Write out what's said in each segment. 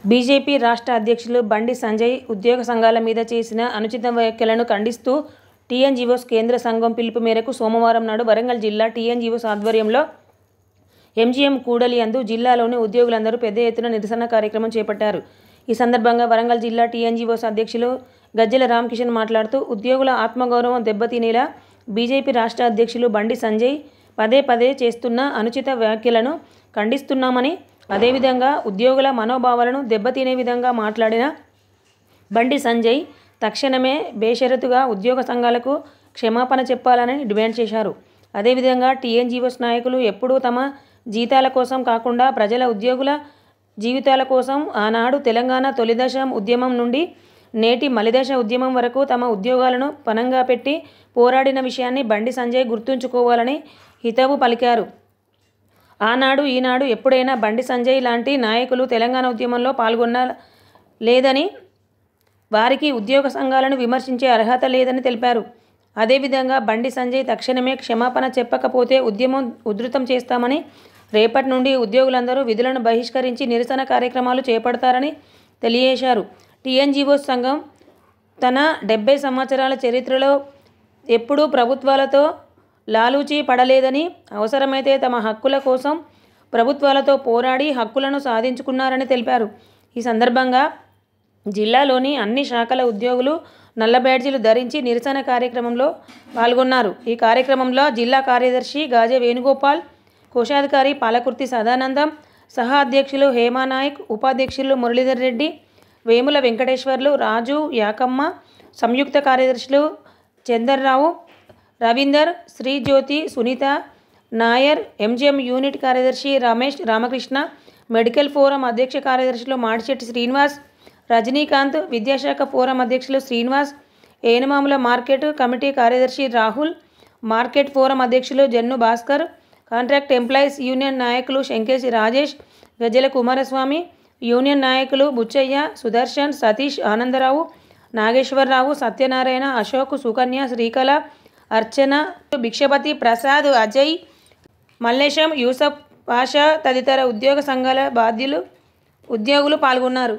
BJP రాష్ట్ర అధ్యక్షులు బండి సంజయ్ ఉద్యోగ సంఘాల మీద చేసిన అనుచిత వ్యాఖ్యలను ఖండిస్తూ టీఎన్జీఓస్ కేంద్ర సంఘం పిలుపు మేరకు సోమవారం నాడు వరంగల్ జిల్లా టీఎన్జీఓస్ ఆధ్వర్యంలో ఎంజీఎం కూడలి అందు జిల్లాలోని ఉద్యోగులందరూ పెద్ద ఎత్తున నిరసన కార్యక్రమం చేపట్టారు ఈ సందర్భంగా వరంగల్ జిల్లా టీఎన్జీఓస్ అధ్యక్షులు గజ్జెల రామకిషన్ మాట్లాడుతూ ఉద్యోగుల ఆత్మగౌరవం దెబ్బతినేలా బీజేపీ రాష్ట్ర అధ్యక్షులు బండి సంజయ్ పదే పదే చేస్తున్న అనుచిత వ్యాఖ్యలను ఖండిస్తున్నామని అదేవిధంగా ఉద్యోగుల మనోభావాలను దెబ్బతినే విధంగా మాట్లాడిన బండి సంజయ్ తక్షణమే బేషరతుగా ఉద్యోగ సంఘాలకు క్షమాపణ చెప్పాలని డిమాండ్ చేశారు అదేవిధంగా టీఎన్జీఓస్ నాయకులు ఎప్పుడూ తమ జీతాల కోసం కాకుండా ప్రజల ఉద్యోగుల జీవితాల కోసం ఆనాడు తెలంగాణ తొలిదశ ఉద్యమం నుండి నేటి మలిదశ ఉద్యమం వరకు తమ ఉద్యోగాలను పనంగా పెట్టి పోరాడిన విషయాన్ని బండి సంజయ్ గుర్తుంచుకోవాలని హితవు పలికారు ఆనాడు ఈనాడు ఎప్పుడైనా బండి సంజయ్ లాంటి నాయకులు తెలంగాణ ఉద్యమంలో పాల్గొన్న లేదని వారికి ఉద్యోగ సంఘాలను విమర్శించే అర్హత లేదని తెలిపారు అదేవిధంగా బండి సంజయ్ తక్షణమే క్షమాపణ చెప్పకపోతే ఉద్యమం ఉధృతం చేస్తామని రేపటి నుండి ఉద్యోగులందరూ విధులను బహిష్కరించి నిరసన కార్యక్రమాలు చేపడతారని తెలియజేశారు టీఎన్జీఓ సంఘం తన డెబ్బై సంవత్సరాల చరిత్రలో ఎప్పుడూ ప్రభుత్వాలతో లాలూచీ పడలేదని అవసరమైతే తమ హక్కుల కోసం ప్రభుత్వాలతో పోరాడి హక్కులను సాధించుకున్నారని తెలిపారు ఈ సందర్భంగా జిల్లాలోని అన్ని శాఖల ఉద్యోగులు నల్ల బ్యాడ్జీలు ధరించి నిరసన కార్యక్రమంలో పాల్గొన్నారు ఈ కార్యక్రమంలో జిల్లా కార్యదర్శి గాజే వేణుగోపాల్ కోశాధికారి పాలకుర్తి సదానందం సహా అధ్యక్షులు హేమానాయక్ ఉపాధ్యక్షులు మురళీధర్ రెడ్డి వేముల వెంకటేశ్వర్లు రాజు యాకమ్మ సంయుక్త కార్యదర్శులు చందర్రావు రవీందర్ శ్రీజ్యోతి సునీత నాయర్ ఎంజిఎం యూనిట్ కార్యదర్శి రమేష్ రామకృష్ణ మెడికల్ ఫోరం అధ్యక్ష కార్యదర్శులు మాడిశెట్టి శ్రీనివాస్ రజనీకాంత్ విద్యాశాఖ ఫోరం అధ్యక్షులు శ్రీనివాస్ ఏనుమాముల మార్కెట్ కమిటీ కార్యదర్శి రాహుల్ మార్కెట్ ఫోరం అధ్యక్షులు Jannu Bhaskar contract employees union నాయకులు శంకేశి రాజేష్ గజల కుమారస్వామి యూనియన్ నాయకులు బుచ్చయ్య సుదర్శన్ సతీష్ ఆనందరావు నాగేశ్వరరావు సత్యనారాయణ అశోక్ సుకన్య శ్రీకళ అర్చన భిక్షపతి ప్రసాద్ అజయ్ మల్లేశం యూసఫ్ పాషా తదితర ఉద్యోగ సంఘాల బాధ్యులు ఉద్యోగులు పాల్గొన్నారు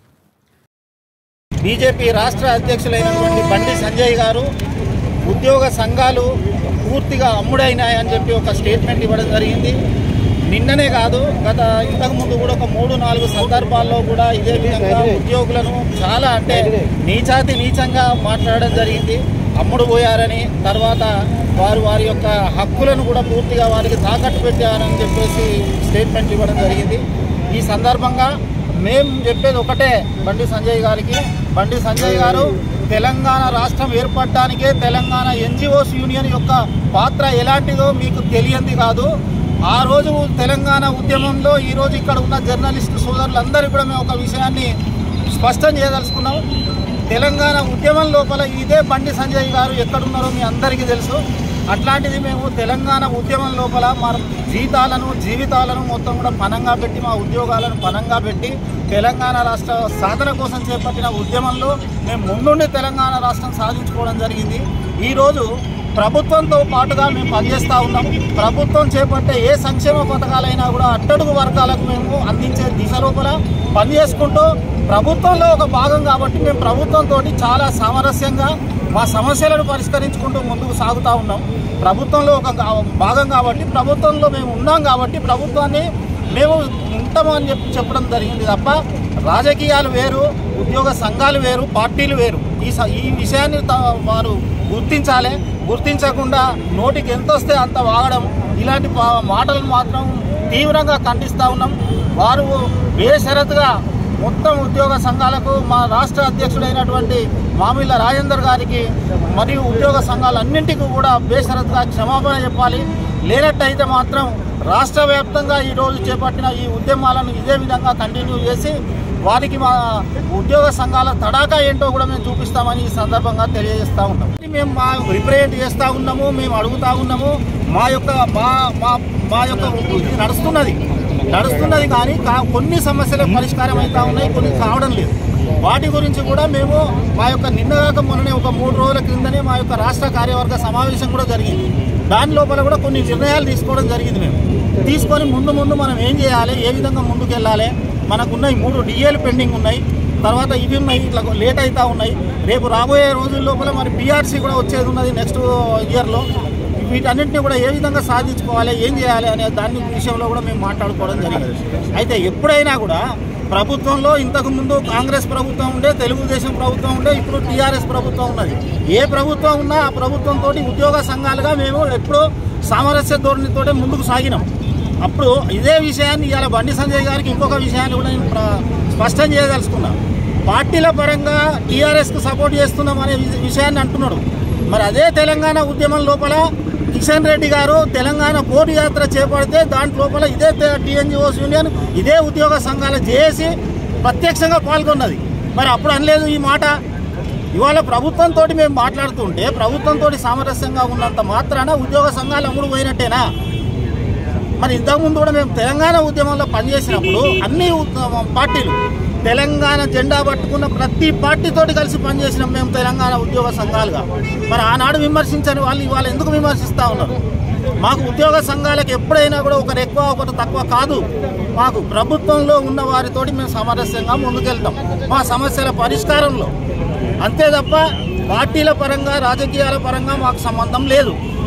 బీజేపీ రాష్ట్ర అధ్యక్షులైనటువంటి బండి సంజయ్ గారు ఉద్యోగ సంఘాలు పూర్తిగా అమ్ముడైనాయని చెప్పి ఒక స్టేట్మెంట్ ఇవ్వడం జరిగింది నిన్ననే కాదు గత ఇంతకుముందు కూడా ఒక మూడు నాలుగు సందర్భాల్లో కూడా ఇదే విధంగా ఉద్యోగులను చాలా అంటే నీచాతి నీచంగా మాట్లాడడం జరిగింది అమ్ముడు పోయారని తర్వాత వారు వారి యొక్క హక్కులను కూడా పూర్తిగా వారికి తాకట్టు పెట్టారని చెప్పేసి స్టేట్మెంట్ ఇవ్వడం జరిగింది ఈ సందర్భంగా మేము చెప్పేది ఒకటే బండి సంజయ్ గారికి బండి సంజయ్ గారు తెలంగాణ రాష్ట్రం ఏర్పడడానికే తెలంగాణ ఎన్జిఓస్ యూనియన్ యొక్క పాత్ర ఎలాంటిదో మీకు తెలియంది కాదు ఆ రోజు తెలంగాణ ఉద్యమంలో ఈ రోజు ఇక్కడ ఉన్న జర్నలిస్టు సోదరులందరూ కూడా మేము ఒక విషయాన్ని స్పష్టం చేయదలుచుకున్నాం తెలంగాణ ఉద్యమం లోపల ఇదే బండి సంజయ్ గారు ఎక్కడున్నారో మీ అందరికీ తెలుసు అట్లాంటిది మేము తెలంగాణ ఉద్యమం లోపల మా జీతాలను జీవితాలను మొత్తం కూడా పనంగా పెట్టి మా ఉద్యోగాలను పనంగా పెట్టి తెలంగాణ రాష్ట్ర సాధన కోసం చేపట్టిన ఉద్యమంలో మేము ముందుండి తెలంగాణ రాష్ట్రం సాధించుకోవడం జరిగింది ఈరోజు ప్రభుత్వంతో పాటుగా మేము పనిచేస్తూ ఉన్నాం ప్రభుత్వం చేపట్టే ఏ సంక్షేమ పథకాలైనా కూడా అట్టడుగు వర్గాలకు మేము అందించే దిశ లోపల పనిచేసుకుంటూ ప్రభుత్వంలో ఒక భాగం కాబట్టి మేము ప్రభుత్వంతో చాలా సామరస్యంగా మా సమస్యలను పరిష్కరించుకుంటూ ముందుకు సాగుతూ ఉన్నాం ప్రభుత్వంలో ఒక గా- భాగం కాబట్టి ప్రభుత్వంలో మేము ఉన్నాం కాబట్టి ప్రభుత్వాన్ని మేము ఉంటాము అని చెప్పి చెప్పడం జరిగింది తప్ప రాజకీయాలు వేరు ఉద్యోగ సంఘాలు వేరు పార్టీలు వేరు ఈ స- ఈ విషయాన్ని త- వారు గుర్తించాలి గుర్తించకుండా నోటికి ఎంత వస్తే అంత వాగడం ఇలాంటి పా- మాటలను మాత్రం తీవ్రంగా ఖండిస్తూ ఉన్నాం వారు బేషరతుగా మొత్తం ఉద్యోగ సంఘాలకు మా రాష్ట్ర అధ్యక్షుడైనటువంటి మామిళ్ళ రాజేందర్ గారికి మరియు ఉద్యోగ సంఘాలన్నింటికీ కూడా బేషరతుగా క్షమాపణ చెప్పాలి లేనట్టయితే మాత్రం రాష్ట్ర వ్యాప్తంగా ఈరోజు చేపట్టిన ఈ ఉద్యమాలను ఇదే విధంగా కంటిన్యూ చేసి వారికి మా ఉద్యోగ సంఘాల తడాకా ఏంటో కూడా మేము చూపిస్తామని ఈ సందర్భంగా తెలియజేస్తా ఉన్నాం మేము మా రిప్రజెంట్ చేస్తూ ఉన్నాము మేము అడుగుతా ఉన్నాము మా యొక్క మా మా మా యొక్క ఇది నడుస్తున్నది నడుస్తున్నది కానీ కా- కొన్ని సమస్యలు పరిష్కారం అవుతా ఉన్నాయి కొన్ని కావడం లేదు వాటి గురించి కూడా మేము మా యొక్క నిన్నగాక మొన్ననే ఒక మూడు రోజుల క్రిందనే మా యొక్క రాష్ట్ర కార్యవర్గ సమావేశం కూడా జరిగింది దాని లోపల కూడా కొన్ని నిర్ణయాలు తీసుకోవడం జరిగింది మేము తీసుకొని ముందు ముందు మనం ఏం చేయాలి ఏ విధంగా ముందుకు వెళ్ళాలి మనకున్న ఈ మూడు డిఏలు పెండింగ్ ఉన్నాయి తర్వాత ఇవి ఉన్నాయి ఇట్లా లేట్ అవుతా ఉన్నాయి రేపు రాబోయే రోజుల లోపల మరి పిఆర్సీ కూడా వచ్చేది ఉన్నది నెక్స్ట్ ఇయర్లో వీటన్నింటినీ కూడా ఏ విధంగా సాధించుకోవాలి ఏం చేయాలి అనే దాని విషయంలో కూడా మేము మాట్లాడుకోవడం జరిగింది అయితే ఎప్పుడైనా కూడా ప్రభుత్వంలో ఇంతకు ముందు కాంగ్రెస్ ప్రభుత్వం ఉండే తెలుగుదేశం ప్రభుత్వం ఉండే ఇప్పుడు టీఆర్ఎస్ ప్రభుత్వం ఉన్నది ఏ ప్రభుత్వం ఉన్నా ఆ ప్రభుత్వంతో ఉద్యోగ సంఘాలుగా మేము ఎప్పుడూ సామరస్య ధోరణితోటే ముందుకు సాగినాం అప్పుడు ఇదే విషయాన్ని ఇవాళ బండి సంజయ్ గారికి ఇంకొక విషయాన్ని కూడా నేను ప్ర- స్పష్టం చేయదలుచుకున్నా పార్టీల పరంగా టీఆర్ఎస్కు సపోర్ట్ చేస్తున్నాం అనే వి- విషయాన్ని అంటున్నాడు మరి అదే తెలంగాణ ఉద్యమం లోపల కిషన్ రెడ్డి గారు తెలంగాణ పోటీ యాత్ర చేపడితే దాంట్ లోపల ఇదే టీఎన్జిఓస్ యూనియన్ ఇదే ఉద్యోగ సంఘాలు చేసి ప్రత్యక్షంగా పాల్గొన్నది మరి అప్పుడు అనలేదు ఈ మాట ఇవాళ ప్రభుత్వంతో మేము మాట్లాడుతుంటే ప్రభుత్వంతో సామరస్యంగా ఉన్నంత మాత్రాన ఉద్యోగ సంఘాలు అమ్ముడు పోయినట్టేనా మరి ఇంతకుముందు కూడా మేము తెలంగాణ ఉద్యమంలో పనిచేసినప్పుడు అన్ని ఉద్యమ పార్టీలు తెలంగాణ జెండా పట్టుకున్న ప్రతి పార్టీతోటి కలిసి పనిచేసినాం మేము తెలంగాణ ఉద్యోగ సంఘాలుగా మరి ఆనాడు విమర్శించని వాళ్ళు ఇవాళ ఎందుకు విమర్శిస్తూ ఉన్నారు మాకు ఉద్యోగ సంఘాలకు ఎప్పుడైనా కూడా ఒకరు ఎక్కువ ఒకరు తక్కువ కాదు మాకు ప్రభుత్వంలో ఉన్న వారితోటి మేము సామరస్యంగా ముందుకెళ్తాం మా సమస్యల పరిష్కారంలో అంతే తప్ప పార్టీల పరంగా రాజకీయాల పరంగా మాకు సంబంధం లేదు